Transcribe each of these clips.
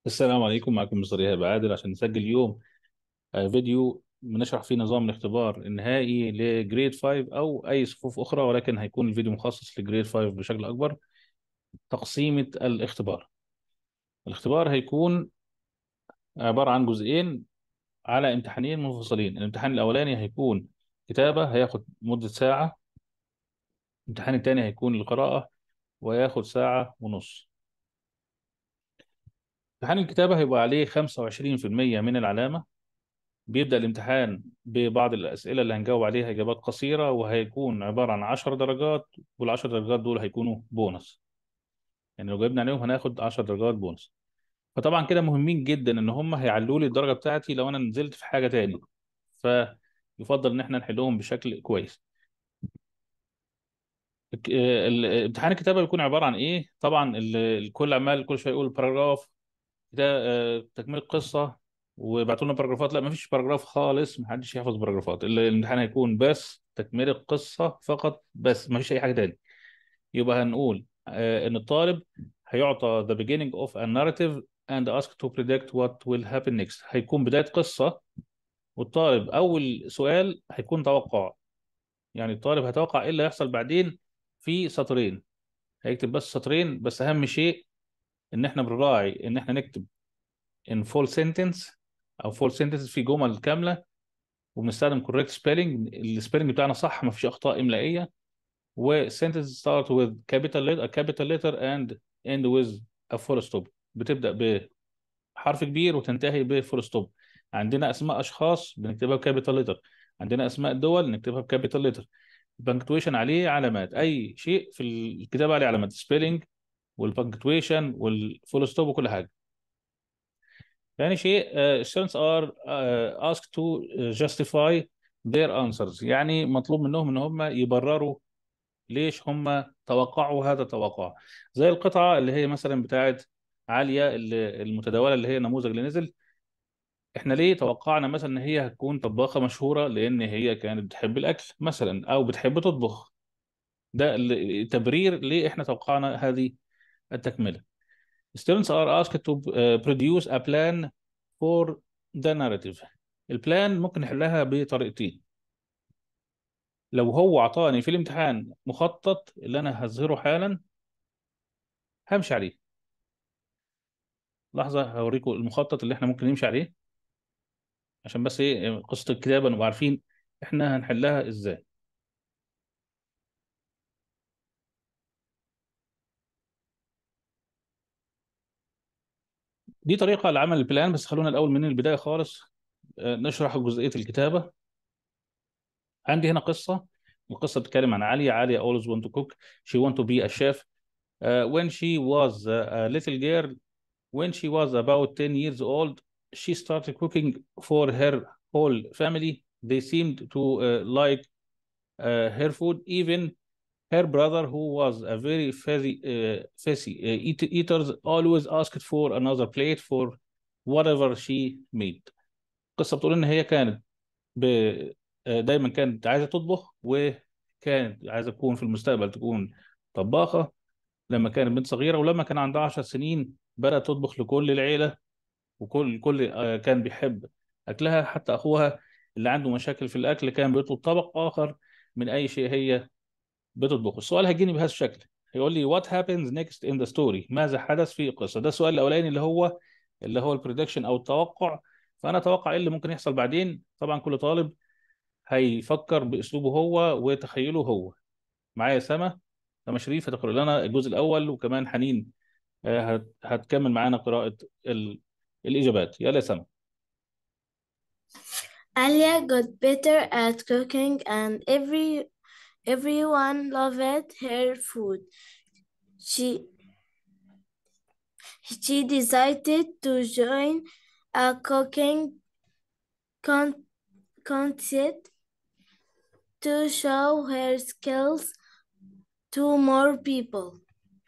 السلام عليكم معكم مستر إيهاب عادل عشان نسجل اليوم آه، فيديو بنشرح فيه نظام الاختبار النهائي لجريد 5 أو أي صفوف أخرى ولكن هيكون الفيديو مخصص لجريد 5 بشكل أكبر تقسيمة الاختبار الاختبار هيكون عبارة عن جزئين على امتحانين منفصلين الامتحان الأولاني هيكون كتابة هياخد مدة ساعة الامتحان الثاني هيكون القراءة وياخد ساعة ونص امتحان الكتابة هيبقى عليه 25% من العلامة بيبدأ الامتحان ببعض الأسئلة اللي هنجاوب عليها إجابات قصيرة وهيكون عبارة عن 10 درجات وال10 درجات دول هيكونوا بونص يعني لو جاوبنا عليهم هناخد 10 درجات بونص فطبعا كده مهمين جدا ان هم هيعلوا لي الدرجة بتاعتي لو انا نزلت في حاجة تاني فيفضل ان احنا نحلهم بشكل كويس الك- ال- امتحان الكتابة بيكون عبارة عن ايه طبعا ال- الكل عمال كل شوية يقول باراجراف ده آه، تكمله قصه وبعتوا لنا باراجرافات لا ما فيش باراجراف خالص ما حدش يحفظ باراجرافات ال- الامتحان هيكون بس تكمله قصه فقط بس ما فيش اي حاجه تاني يبقى هنقول آه، ان الطالب هيعطى the beginning of a narrative and asked to predict what will happen next هيكون بدايه قصه والطالب اول سؤال هيكون توقع يعني الطالب هيتوقع ايه اللي هيحصل بعدين في سطرين هيكتب بس سطرين بس اهم شيء ان احنا بنراعي ان احنا نكتب in full sentence او full sentences في جمل كامله وبنستخدم correct spelling السبيلنج بتاعنا صح ما فيش اخطاء املائيه و sentence start with capital letter a capital letter and end with a full stop بتبدا بحرف كبير وتنتهي ب full stop عندنا اسماء اشخاص بنكتبها بكابيتال ليتر عندنا اسماء دول نكتبها بكابيتال ليتر البنكتويشن عليه علامات اي شيء في الكتابه عليه علامات سبيلنج والبنكتويشن والفول ستوب وكل حاجه ثاني شيء uh, students are uh, asked to justify their answers يعني مطلوب منهم ان هم يبرروا ليش هم توقعوا هذا التوقع زي القطعة اللي هي مثلا بتاعت عالية اللي المتداولة اللي هي النموذج اللي نزل احنا ليه توقعنا مثلا ان هي هتكون طباخة مشهورة لان هي كانت بتحب الاكل مثلا او بتحب تطبخ ده التبرير ليه احنا توقعنا هذه التكملة Students are asked to uh, produce a plan for the narrative. البلان ممكن نحلها بطريقتين. لو هو عطاني في الامتحان مخطط اللي انا هظهره حالا همشي عليه. لحظة هوريكم المخطط اللي احنا ممكن نمشي عليه عشان بس ايه قصة الكتابة نبقى عارفين احنا هنحلها ازاي. دي طريقة لعمل البلان بس خلونا الأول من البداية خالص آه، نشرح جزئية الكتابة. عندي هنا قصة القصة بتتكلم عن عليا عليا always want to cook she want to be a chef Uh, when she was uh, a little girl, when she was about 10 years old, she started cooking for her whole family. They seemed to uh, like uh, her food. Even her brother, who was a very fussy, uh, fussy uh, eat eaters, always asked for another plate for whatever she made. القصة بتقول إن هي كانت ب... آه، دايما كانت عايزة تطبخ وكانت عايزة تكون في المستقبل تكون طباخة لما كانت بنت صغيرة ولما كان عندها 10 سنين بدأت تطبخ لكل العيلة وكل كل آه، كان بيحب أكلها حتى أخوها اللي عنده مشاكل في الأكل كان بيطلب طبق آخر من أي شيء هي بتطبخه السؤال هيجيني بهذا الشكل هيقول لي what happens next in the story ماذا حدث في القصة ده السؤال الأولاني اللي هو اللي هو البريدكشن أو التوقع فأنا أتوقع إيه اللي ممكن يحصل بعدين طبعا كل طالب هيفكر بأسلوبه هو وتخيله هو معايا سما سما شريف هتقرأ لنا الجزء الأول وكمان حنين آه، هت- هتكمل معانا قراءة ال... الإجابات يلا يا سما Alia got better at cooking and every everyone loved her food. She she decided to join a cooking con- contest to show her skills to more people.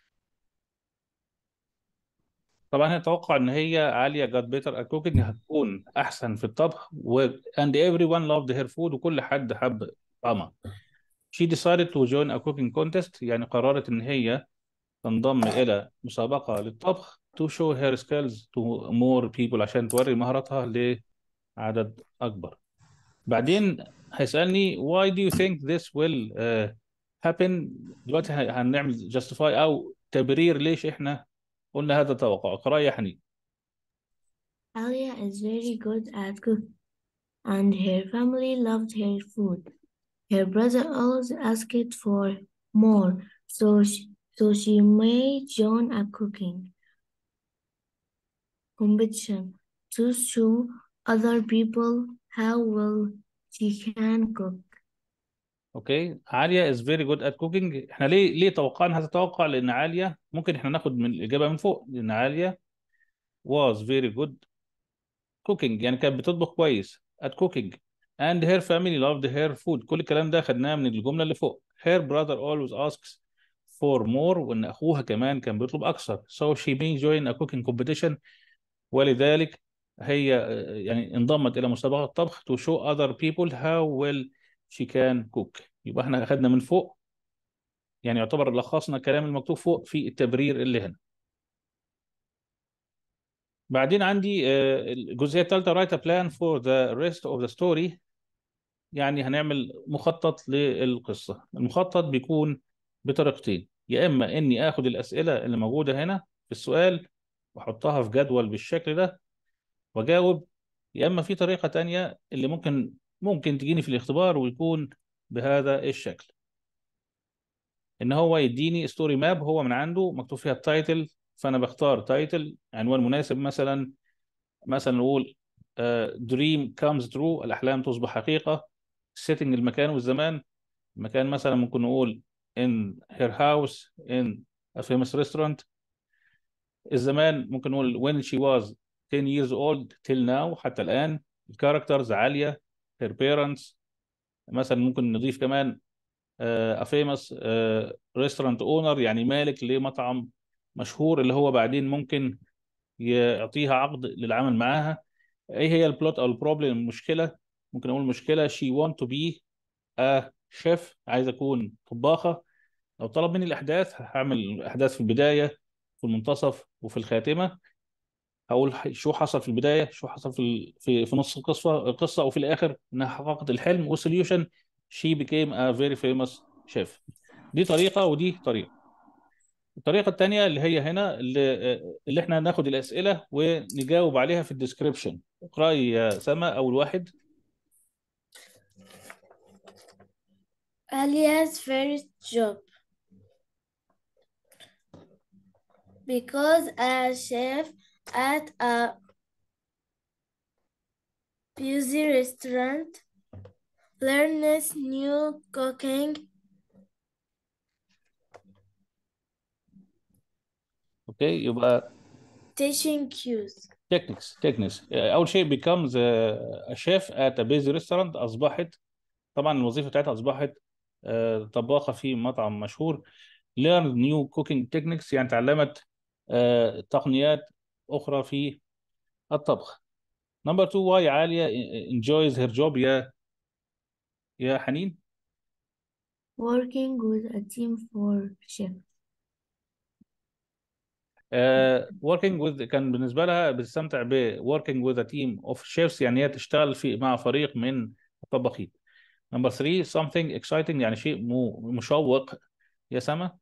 طبعا هنتوقع ان هي عاليه جاد بيتر ات كوكينج هتكون احسن في الطبخ و and everyone loved her food وكل حد حب طعمها she decided to join a cooking contest يعني قررت ان هي تنضم الى مسابقه للطبخ to show her skills to more people عشان توري مهاراتها لعدد أكبر بعدين هيسألني why do you think this will uh, happen دلوقتي ه- هنعمل justify أو تبرير ليش إحنا قلنا هذا التوقع اقرأ يا حنين Alia is very good at cooking, and her family loved her food. Her brother always asked for more, so she, so she made John a cooking competition to show other people how well she can cook. اوكي عالية is very good at cooking احنا ليه ليه توقعنا هذا التوقع لان عالية ممكن احنا ناخد من الاجابة من فوق لان عالية was very good cooking يعني كانت بتطبخ كويس at cooking and her family loved her food كل الكلام ده خدناه من الجملة اللي فوق her brother always asks for more وان اخوها كمان كان بيطلب اكثر so she may join a cooking competition ولذلك هي آه، يعني انضمت الى مسابقة الطبخ to show other people how well she can cook يبقى احنا اخدنا من فوق يعني يعتبر لخصنا الكلام المكتوب فوق في التبرير اللي هنا بعدين عندي آه، الجزئية الثالثة write a plan for the rest of the story يعني هنعمل مخطط للقصة المخطط بيكون بطريقتين يا إما إني آخد الأسئلة اللي موجودة هنا في السؤال وأحطها في جدول بالشكل ده وأجاوب يا إما في طريقة تانية اللي ممكن ممكن تجيني في الاختبار ويكون بهذا الشكل ان هو يديني ستوري ماب هو من عنده مكتوب فيها التايتل فانا بختار تايتل عنوان مناسب مثلا مثلا نقول دريم كامز ترو الاحلام تصبح حقيقه سيتنج المكان والزمان المكان مثلا ممكن نقول in her house in a famous restaurant الزمان ممكن نقول when she was 10 years old till now حتى الآن الكاركترز عالية her parents مثلا ممكن نضيف كمان a famous restaurant owner يعني مالك لمطعم مشهور اللي هو بعدين ممكن يعطيها عقد للعمل معاها ايه هي البلوت او البروبلم المشكله ممكن اقول مشكله she want to be a chef عايز اكون طباخه لو طلب مني الاحداث هعمل الاحداث في البدايه في المنتصف وفي الخاتمه هقول شو حصل في البدايه شو حصل في في في نص القصه القصه وفي الاخر انها حققت الحلم والسوليوشن she became a very famous chef دي طريقه ودي طريقه الطريقه الثانيه اللي هي هنا اللي, اللي احنا ناخد الاسئله ونجاوب عليها في الديسكريبشن اقراي يا سما اول واحد Alia's first job. Because a chef at a busy restaurant learns new cooking اوكي يبقى teaching cues. تكنيكس تكنيكس اول شيء becomes a chef at a busy restaurant اصبحت طبعا الوظيفه بتاعتها اصبحت آه، طباخه في مطعم مشهور learn new cooking techniques يعني تعلمت آه، تقنيات اخرى في الطبخ نمبر 2 واي عاليه enjoys her job يا يا حنين Working with a team for chef. آه، working with كان بالنسبه لها بتستمتع ب working with a team of chefs يعني هي تشتغل في مع فريق من الطباخين نمبر 3 something exciting يعني شيء مو- مشوق يا سما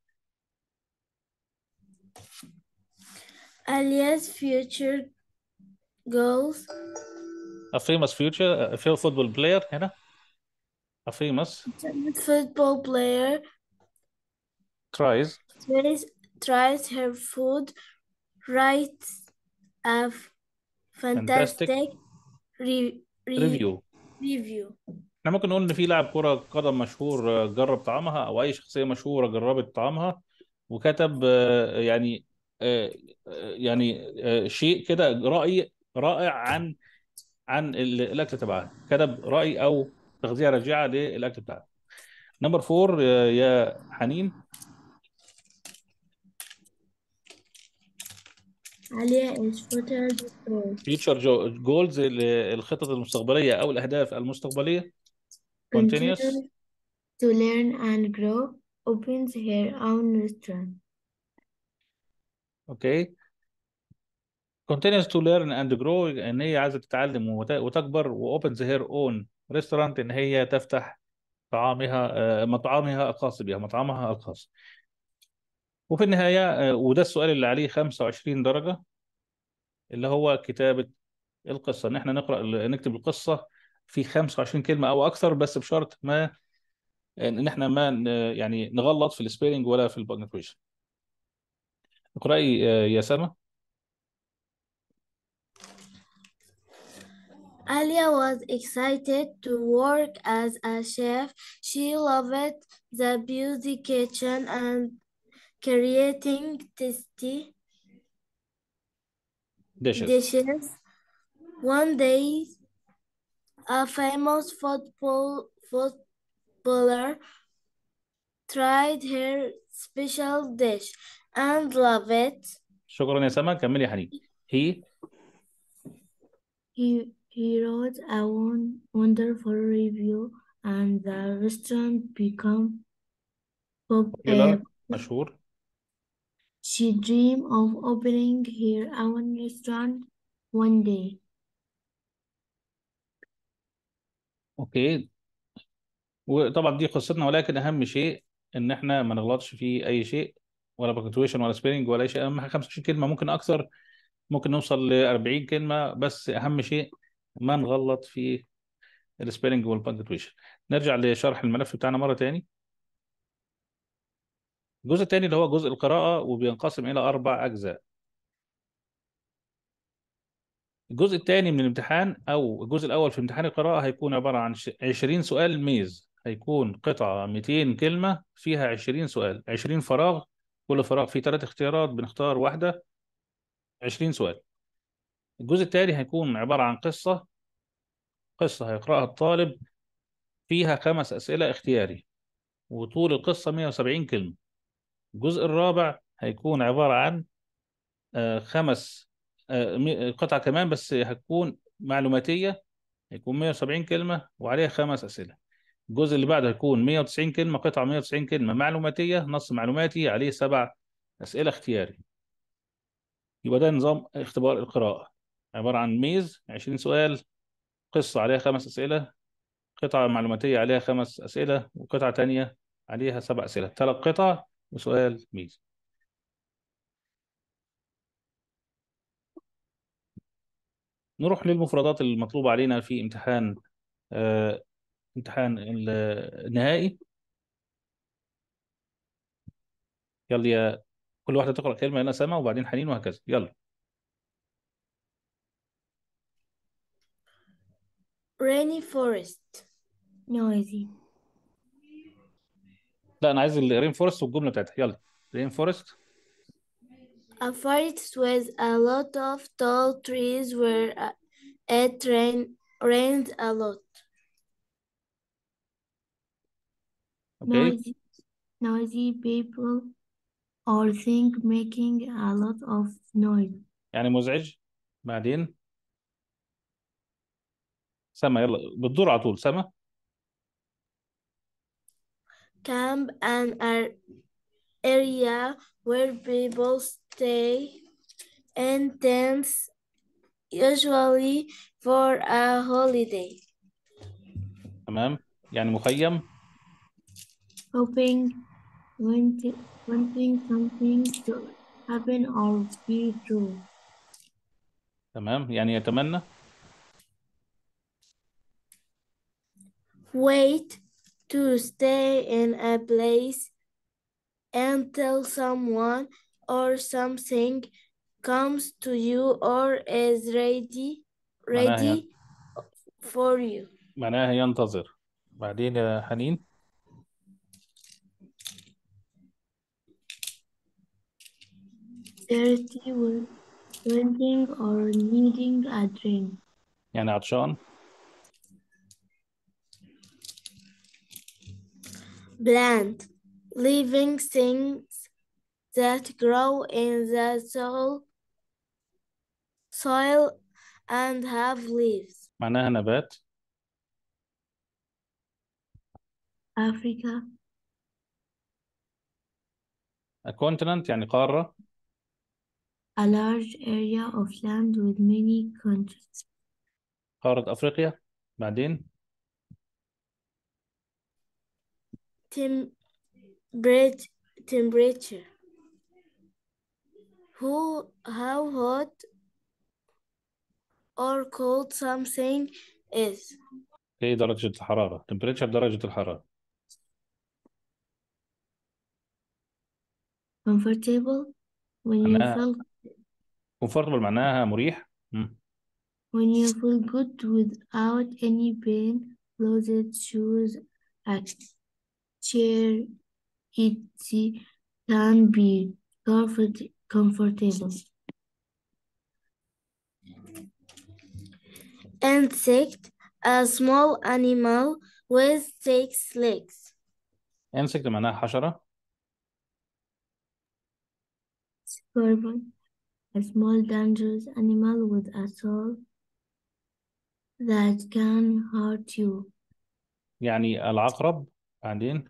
Alia's future goals a famous future a football player هنا a famous football player tries tries, tries her food, writes a f- Fantastic fantastic re- re- review review. احنا ممكن نقول ان في لاعب كرة قدم مشهور آه، جرب طعامها او اي شخصية مشهورة جربت طعامها وكتب آه، يعني آه، آه، يعني آه، شيء كده رأي رائع عن عن ال- الاكل تبعها كتب رأي او تغذية راجعة للاكل بتاعها نمبر فور يا حنين Alia is future goals. فيوتشر جولز الخطط المستقبلية او الاهداف المستقبلية continuous Continues to learn and grow, opens her own restaurant. اوكي continues to learn and grow ان هي عايزه تتعلم وت- وتكبر واوبنز هير اون ريستورانت ان هي تفتح طعامها آه، مطعمها الخاص بها مطعمها الخاص وفي النهايه آه، وده السؤال اللي عليه 25 درجه اللي هو كتابه القصه ان احنا نقرا نكتب القصه في 25 كلمه او اكثر بس بشرط ما ان احنا ما ن- يعني نغلط في السبيلنج ولا في البنكتويشن اقراي آه، يا سما Alia was excited to work as a chef. She loved the beauty kitchen and creating tasty dishes dishes. One day, a famous football footballer tried her special dish and loved it. شكرا يا سما كملي يا حنين هي He he wrote a won- wonderful review, and the restaurant became pop- popular uh, مشهور She dreamed of opening her own restaurant one day. اوكي وطبعا دي قصتنا ولكن اهم شيء ان احنا ما نغلطش في اي شيء ولا بنكتويشن ولا سبيلنج ولا اي شيء اهم حاجه 25 كلمه ممكن اكثر ممكن نوصل ل 40 كلمه بس اهم شيء ما نغلط في السبيلنج والبنكتويشن نرجع لشرح الملف بتاعنا مره تاني الجزء الثاني اللي هو جزء القراءه وبينقسم الى اربع اجزاء الجزء الثاني من الامتحان او الجزء الاول في امتحان القراءه هيكون عباره عن ش- 20 سؤال ميز هيكون قطعه 200 كلمه فيها 20 سؤال 20 فراغ كل فراغ فيه ثلاث اختيارات بنختار واحده 20 سؤال الجزء الثاني هيكون عباره عن قصه قصه هيقراها الطالب فيها خمس اسئله اختياري وطول القصه 170 كلمه الجزء الرابع هيكون عباره عن آه، خمس آه، مي- قطعه كمان بس هتكون معلوماتيه هيكون 170 كلمه وعليها خمس اسئله الجزء اللي بعده هيكون 190 كلمة قطعة 190 كلمة معلوماتية نص معلوماتي عليه سبع أسئلة اختياري يبقى ده نظام اختبار القراءة عبارة عن ميز 20 سؤال قصة عليها خمس أسئلة قطعة معلوماتية عليها خمس أسئلة وقطعة تانية عليها سبع أسئلة ثلاث قطع وسؤال ميز نروح للمفردات المطلوبة علينا في امتحان آه امتحان ال- النهائي يلا يا كل واحدة تقرأ كلمة هنا سما وبعدين حنين وهكذا يلا Rainy forest. Noisy. لا أنا عايز الرين فورست والجملة بتاعتها يلا رين فورست A forest with a lot of tall trees where uh, it rain, rained a lot. اوكي Noisy, noisy people or think making a lot of noise. يعني مزعج بعدين سما يلا بتدور على طول سما Camp an ar- area where people stay in tents, usually for a holiday. تمام يعني مخيم hoping, wanting, wanting something to happen or be true. تمام يعني يتمنى Wait to stay in a place until someone or something comes to you or is ready معناها ready for you. معناها ينتظر بعدين يا حنين Thirsty, wa- wanting or needing a drink. يعني عطشان Plant, living things that grow in the soil, soil and have leaves. معناها نبات Africa, a continent يعني قارة a large area of land with many countries. قارة أفريقيا بعدين Temperate, temperature. Who, how hot or cold something is. إيه درجة الحرارة temperature درجة الحرارة Comfortable when you معناها feel comfortable معناها مريح مم. when you feel good without any pain. Clothes, shoes, a chair, it can be comfort, comfortable. Insect, a small animal with six legs. insect معناها حشرة Scorpion, a small dangerous animal with a soul that can hurt you. يعني العقرب بعدين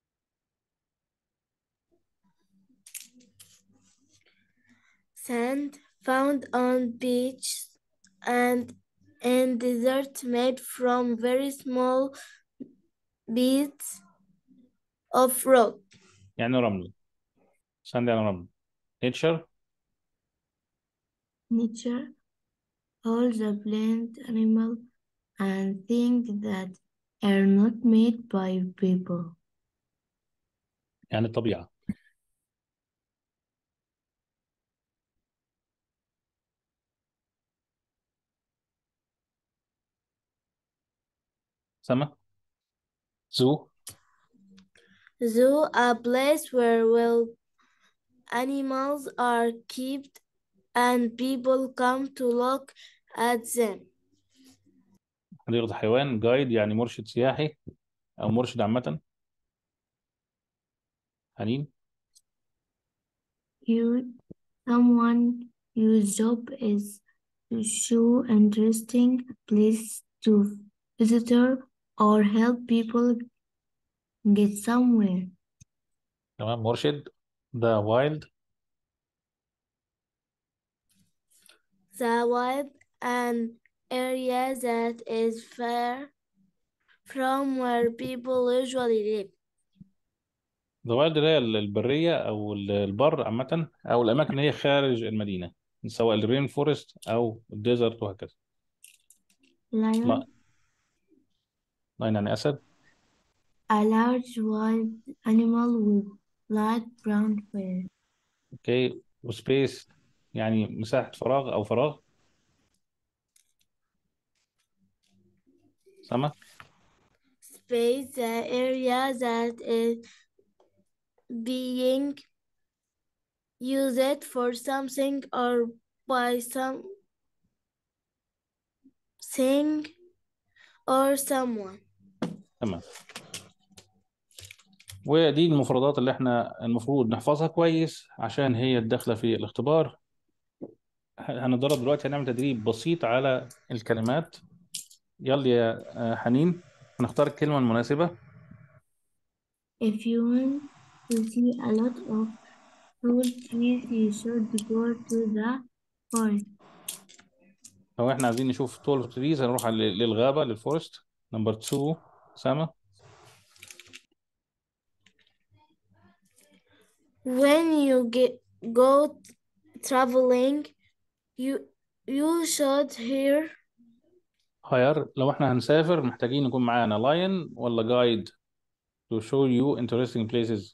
Sand found on beaches and in desert made from very small bits of rock. يعني رمل sand يعني رمل nature Nature, all the plant, animal, and things that are not made by people. يعني الطبيعة سما zoo Zoo, a place where wild animals are kept and people come to look at them. حديقة الحيوان جايد يعني مرشد سياحي أو مرشد عامة حنين You, someone whose job is to show interesting place to visitor or help people get somewhere. تمام مرشد the wild The wild an area that is far from where people usually live. the wild اللي هي البرية أو البر عامة أو الأماكن اللي هي خارج المدينة سواء الرين فورست أو الديزرت وهكذا Lion, لا لاين يعني أسد a large wild animal with light brown fur. اوكي وسبيس يعني مساحة فراغ أو فراغ سما Space, the area that is being used for something or by some thing or someone. تمام ودي المفردات اللي احنا المفروض نحفظها كويس عشان هي الداخلة في الاختبار ه- هنتدرب دلوقتي هنعمل تدريب بسيط على الكلمات يلا يا آه، حنين هنختار الكلمة المناسبة If you want to see a lot of tall trees, you should go to the forest. لو احنا عايزين نشوف تول تريز هنروح على- للغابة للفورست نمبر 2 سما When you get go traveling, you you should hear هاير لو احنا هنسافر محتاجين يكون معانا لاين ولا جايد to show you interesting places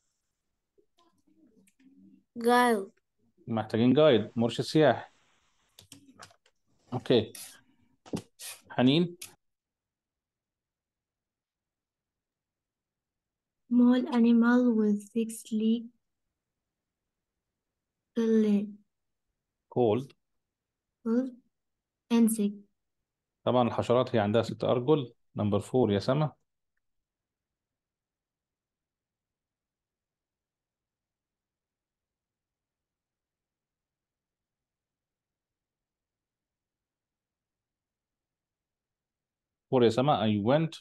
guide. محتاجين جايد مرشد سياحي اوكي حنين Small animal with six legs. cold Called insect. طبعا الحشرات هي عندها ست أرجل نمبر فور يا سما فور يا سما I went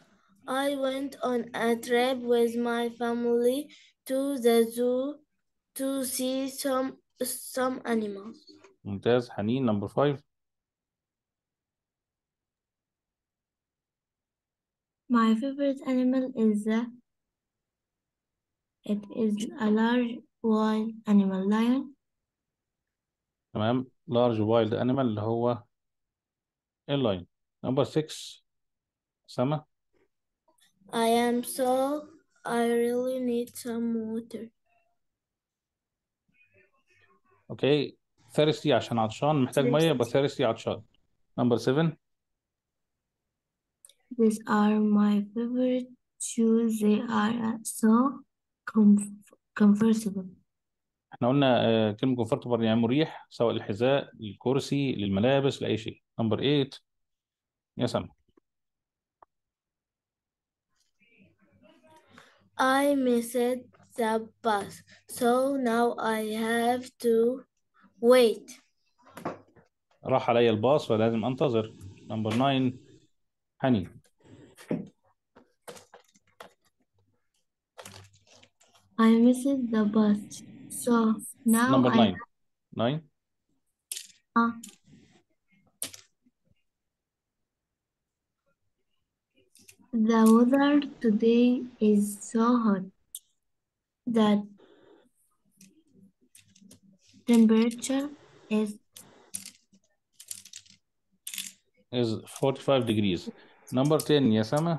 I went on a trip with my family to the zoo to see some some animals. ممتاز حنين نمبر 5 My favorite animal is the it is a large wild animal lion. تمام لارج وايلد انيمال اللي هو اللاين نمبر 6 سما I am so I really need some water. اوكي ثيرستي عشان عطشان محتاج ميه يبقى ثيرستي عطشان نمبر 7 These are my favorite shoes. They are uh, so comf comfortable. احنا قلنا آه، كلمة كومفورتبل يعني مريح سواء الحذاء للكرسي للملابس لأي شيء نمبر 8 يا سما I missed the bus, so now I have to wait. راح عليا الباص فلازم انتظر نمبر 9 حنين I missed the bus, so now نمبر I 9 9 uh, the weather today is so hot that temperature is is 45 degrees نمبر 10 يا سما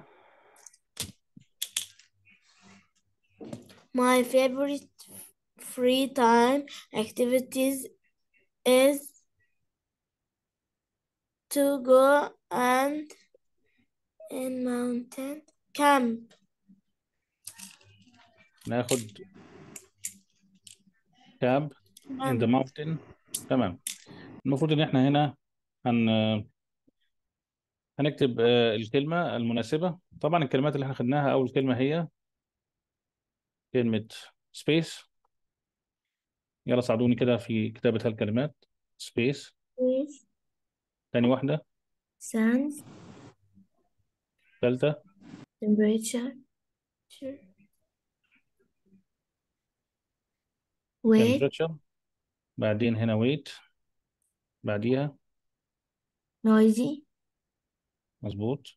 My favorite free time activities is to go and in mountain camp. ناخد كاب in the mountain تمام المفروض ان احنا هنا هن هنكتب آه، الكلمة المناسبة طبعا الكلمات اللي احنا خدناها أول كلمة هي كلمة space يلا ساعدوني كده في كتابة هالكلمات space with تاني واحدة sands, ثالثة temperature, weight, temperature بعدين هنا weight بعديها noisy, مظبوط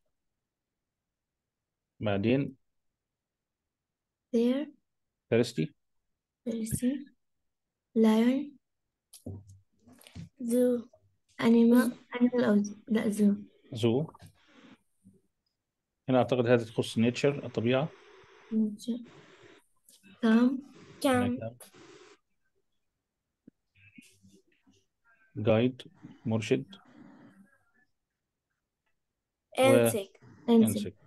بعدين there, thirsty thirsty, lion, Zoo. animal, animal أو لا zoo, zoo هنا أعتقد هذه تخص nature الطبيعة nature, calm, هنا Camp. كلام. guide مرشد Insect. insect, insect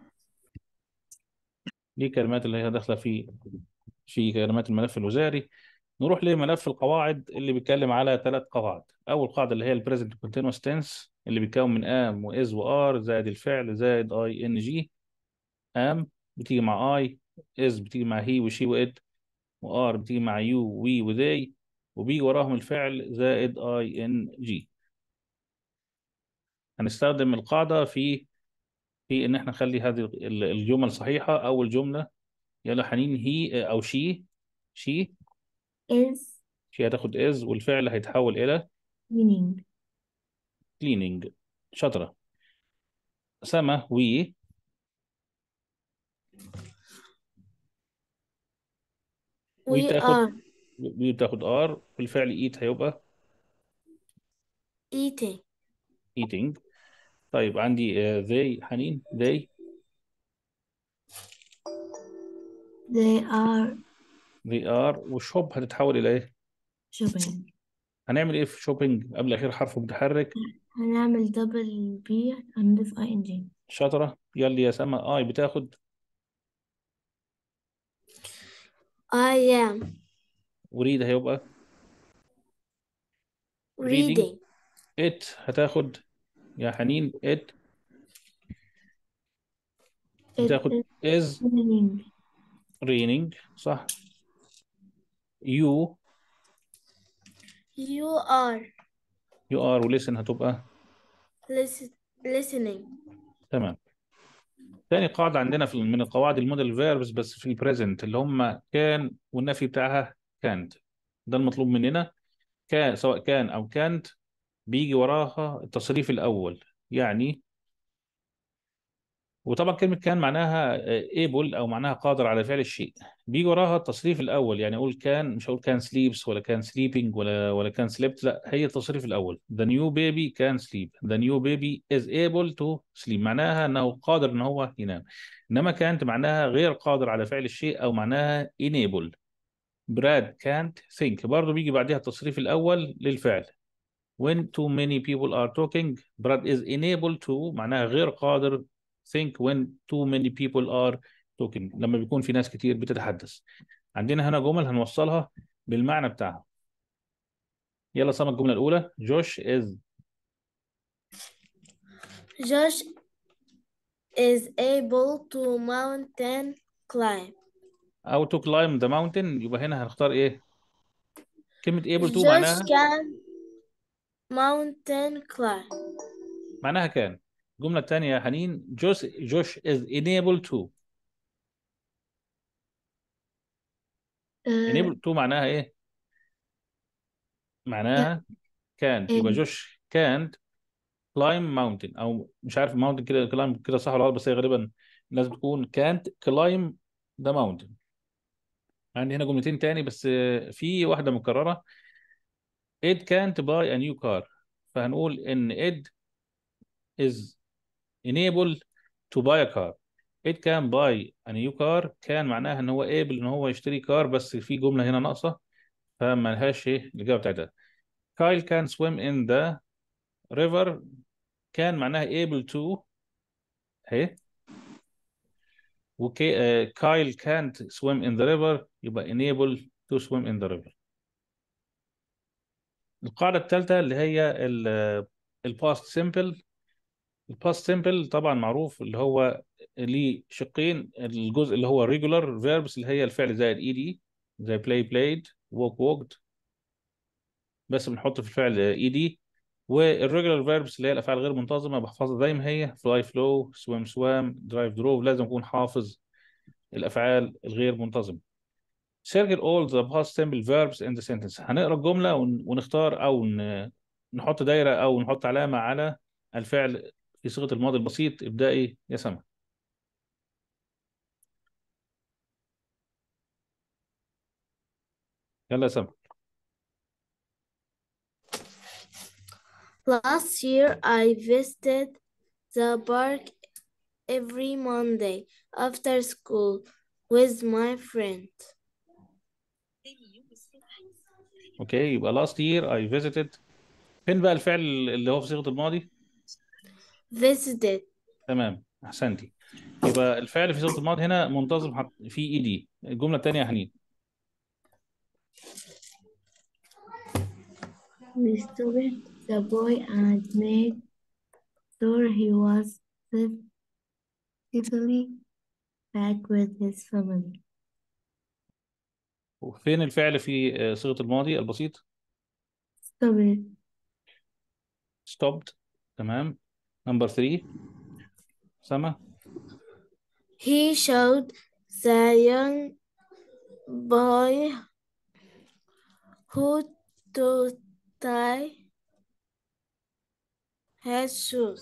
دي كلمات اللي هي داخلة في في كلمات الملف الوزاري نروح لملف القواعد اللي بيتكلم على ثلاث قواعد أول قاعدة اللي هي البريزنت كونتينوس تنس اللي بيتكون من ام واز وار زائد الفعل زائد اي ان جي ام بتيجي مع اي از بتيجي مع هي وشي وات وار بتيجي مع يو وي وذي وبيجي وراهم الفعل زائد اي ان جي هنستخدم القاعدة في في ان احنا نخلي هذه ال- الجمل صحيحة اول جملة يلا حنين هي او شي شي is شي هتاخد از والفعل هيتحول الى meaning, cleaning شاطرة سما وي وي We تاخد are وي بتاخد ار والفعل ايت هيبقى eating. eating طيب عندي uh, they حنين they they are they are والشوب هتتحول الى ايه shopping. هنعمل ايه في شوبينج قبل اخير حرف متحرك هنعمل دبل بي هنضيف اي ان جي شاطرة يلا يا سما اي بتاخد I am وريد هيبقى reading reading. it هتاخد يا حنين it it بتاخد is is meaning raining صح you You are you are ولسن هتبقى listen, listening. تمام تاني قاعدة عندنا في من القواعد الموديل فيربس بس في البريزنت اللي هم كان والنفي بتاعها can't ده المطلوب مننا كان سواء كان أو كانت بيجي وراها التصريف الأول يعني وطبعا كلمة كان معناها able أو معناها قادر على فعل الشيء بيجي وراها التصريف الأول يعني أقول كان مش هقول كان sleeps ولا كان sleeping ولا ولا كان slept لا هي التصريف الأول the new baby can sleep the new baby is able to sleep معناها أنه قادر أن هو ينام إنما كانت معناها غير قادر على فعل الشيء أو معناها enable براد can't think برضه بيجي بعدها التصريف الأول للفعل when too many people are talking Brad is unable to معناها غير قادر think when too many people are talking لما بيكون في ناس كتير بتتحدث عندنا هنا جمل هنوصلها بالمعنى بتاعها يلا سمع الجملة الأولى جوش is Josh is able to mountain climb. أو to climb the mountain يبقى هنا هنختار إيه كلمة able to Josh معناها can mountain climb. معناها كان الجملة الثانية يا حنين جوش جوش is unable to آه، enable to معناها إيه معناها كانت يبقى إيه. جوش كانت climb mountain او مش عارف mountain كده climb كده صح ولا غلط بس هي غالبا لازم تكون can't climb the mountain عندي هنا جملتين تاني بس آه، في واحدة مكررة Ed can't buy a new car فهنقول ان Ed is unable to buy a car Ed can buy a new car كان معناها ان هو able ان هو يشتري كار بس في جملة هنا ناقصة فما لهاش ايه الإجابة بتاعتها Kyle can swim in the river كان معناها able to اهي وكي آه كايل can't swim in the river يبقى enable to swim in the river القاعدة الثالثة اللي هي ال الباست سيمبل الباست سيمبل طبعا معروف اللي هو ليه شقين الجزء اللي هو regular verbs اللي هي الفعل زائد ed زي play played walk walked بس بنحط في الفعل ed والريجولار فيربس اللي هي الافعال غير منتظمه بحفظها زي ما هي فلاي فلو سويم سوام درايف دروف لازم اكون حافظ الافعال الغير منتظمه circle all the past simple verbs in the sentence هنقرا الجمله ون- ونختار او ن- نحط دايره او نحط علامه على الفعل في صيغه الماضي البسيط ابدائي يا سما يلا يا سما Last year, I visited the park every Monday after school with my friend. اوكي يبقى last year I visited فين بقى الفعل اللي هو في صيغه الماضي Visited. تمام احسنتي يبقى الفعل في صيغه الماضي هنا منتظم حط فيه اي دي الجمله الثانيه يا حنين We stopped the boy and made sure he was safe- safely back with his family. وفين الفعل في آه، صيغه الماضي البسيط Stopped. stopped تمام نمبر 3 سما He showed the young boy who to tie his shoes.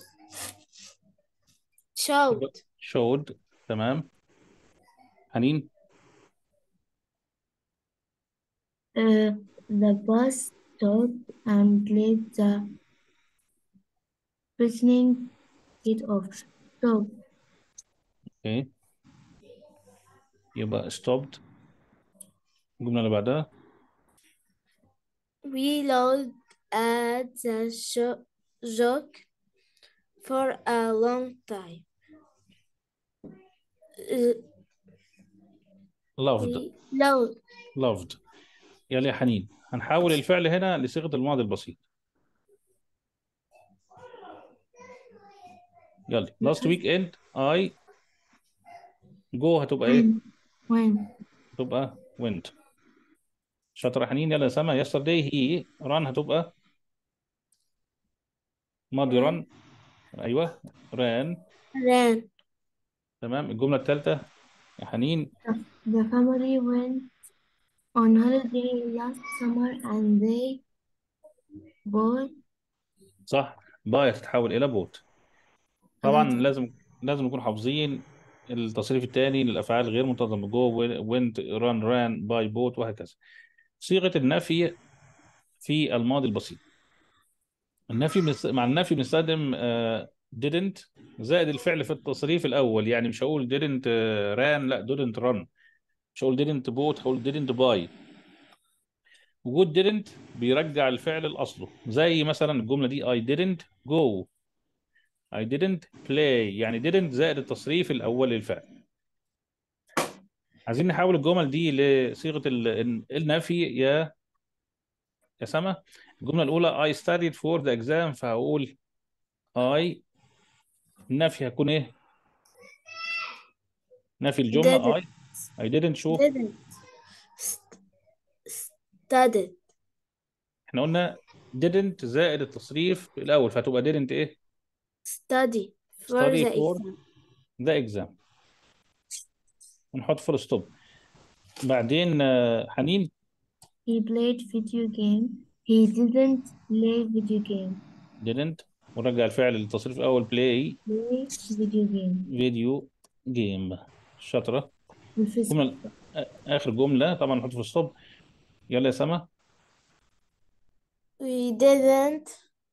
Showed. showed تمام حنين Uh, the bus stopped and let the listening get off. Stop. اوكي يبقى stopped الجمله اللي بعدها We looked at the sho- joke for a long time. Uh, loved we loved. loved يلا يا حنين هنحول الفعل هنا لصيغه الماضي البسيط يلا last weekend I go هتبقى ايه When? When? هتبقى went شاطر يا حنين يلا يا سما yesterday he run هتبقى ماضي run ايوه ran Ran. تمام الجمله الثالثه يا حنين The family went on holiday last summer and they bought صح باي تتحول الى بوت طبعا أنا لازم لازم نكون حافظين التصريف الثاني للافعال غير منتظمه جو went run ran باي بوت وهكذا صيغه النفي في الماضي البسيط النفي بنس- مع النفي بنستخدم آه، didn't زائد الفعل في التصريف الاول يعني مش هقول didn't آه، ran لا didn't run مش هقول didn't bought هقول didn't buy وجود didn't بيرجع الفعل لاصله زي مثلا الجمله دي I didn't go I didn't play يعني didn't زائد التصريف الأول للفعل عايزين نحول الجمل دي لصيغة ال- النفي يا يا سما الجملة الأولى I studied for the exam فهقول I النفي هيكون إيه؟ نفي الجملة I I didn't شو didn't st- studied احنا قلنا didn't زائد التصريف الأول فهتبقى didn't إيه؟ study for study the for exam the exam ونحط فول ستوب بعدين آه، حنين he played video game he didn't play video game didn't ونرجع الفعل للتصريف الأول play play video game فيديو جيم شاطرة والفيسبوك الجملة آخر جملة طبعا نحط في الصب يلا يا سما we didn't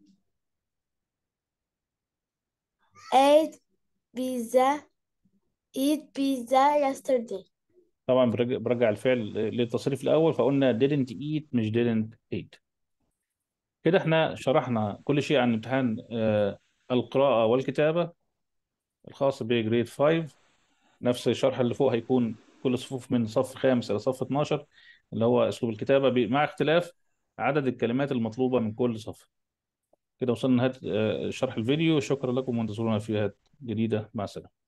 eat pizza eat pizza yesterday طبعا برجع, برجع الفعل للتصريف الأول فقلنا didn't eat مش didn't eat كده احنا شرحنا كل شيء عن امتحان آه، القراءة والكتابة الخاص بجريد 5 نفس الشرح اللي فوق هيكون كل صفوف من صف خامس إلى صف 12 اللي هو أسلوب الكتابة ب- مع اختلاف عدد الكلمات المطلوبة من كل صف كده وصلنا لنهاية آه، شرح الفيديو شكرا لكم وانتظرونا في فيديوهات جديدة مع السلامة